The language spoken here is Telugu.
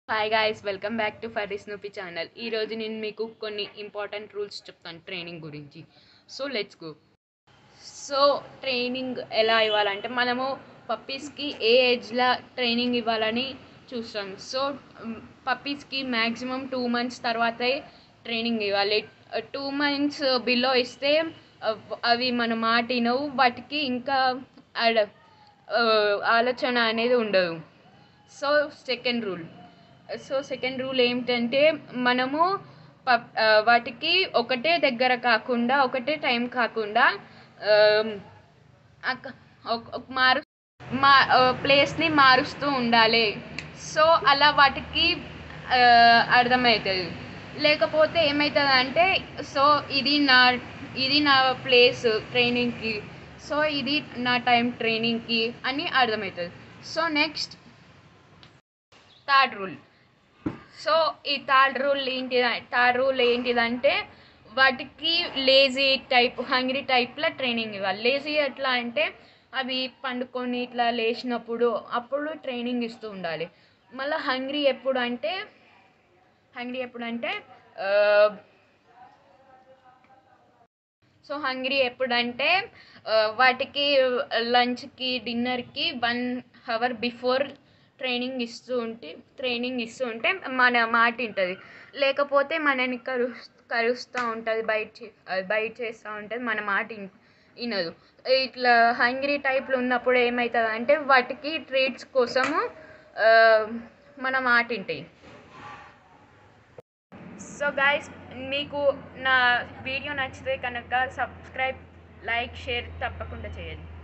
hi guys welcome back to fur Snoopy channel ఈరోజు నేను మీకు కొన్ని ఇంపార్టెంట్ రూల్స్ చెప్తాను ట్రైనింగ్ గురించి so let's go so training ఎలా ఇవ్వాలంటే మనము పప్పీస్కి ఏ ఏజ్లో ట్రైనింగ్ ఇవ్వాలని చూస్తాం సో పప్పీస్కి మ్యాక్సిమం టూ మంత్స్ తర్వాతే ట్రైనింగ్ ఇవ్వాలి టూ మంత్స్ బిలో ఇస్తే అవ్- అవి మన మాట వినవు వాటికి ఇంకా ఆడ ఆ, ఆలోచన అనేది ఉండదు so second rule so second rule ఏమిటంటే మనము పప్ ఆ, వాటికి ఒకటే దగ్గర కాకుండా ఒకటే టైం కాకుండా ఆమ్, అక్క- ఒక- ఒక మారు మా ప్లేస్ని మారుస్తూ ఉండాలి సో అలా వాటికి ఆ, అర్థమవుతుంది లేకపోతే ఏమవుతుంది అంటే సో ఇది నా ఇది నా ప్లేస్ ట్రైనింగ్కి సో ఇది నా టైం ట్రైనింగ్కి అని అర్థమవుతుంది so next third rule so ఈ థర్డ్ రూల్ ఏంటి థర్డ్ రూల్ ఏంటిదంటే వాటికి లేజీ టైప్ హంగ్రీ టైప్లో ట్రైనింగ్ ఇవ్వాలి లేజీ ఎట్లా అంటే అవి పండుకొని ఇట్లా లేచినప్పుడు అప్పుడు ట్రైనింగ్ ఇస్తూ ఉండాలి మళ్ళీ హంగ్రీ ఎప్పుడు అంటే హంగ్రీ ఎప్పుడు అంటే సో హంగ్రీ ఎప్పుడంటే ఆ, వాటికి లంచ్కి డిన్నర్కి వన్ అవర్ బిఫోర్ ట్రైనింగ్ ఇస్తూ ఉంటే ట్రైనింగ్ ఇస్తూ ఉంటే మన మాట వింటుంది లేకపోతే మనని కరు కరుస్తూ ఉంటుంది బయట చే- అది బయట చేస్తూ ఉంటుంది మన మాట విన్- వినదు ఇట్లా హంగ్రీ టైప్లో ఉన్నప్పుడు ఏమవుతుంది అంటే వాటికి ట్రీట్స్ కోసము ఆ, మన మాట వింటాయి సో గైస్ మీకు నా వీడియో నచ్చితే కనుక సబ్స్క్రైబ్ లైక్ షేర్ తప్పకుండా చేయండి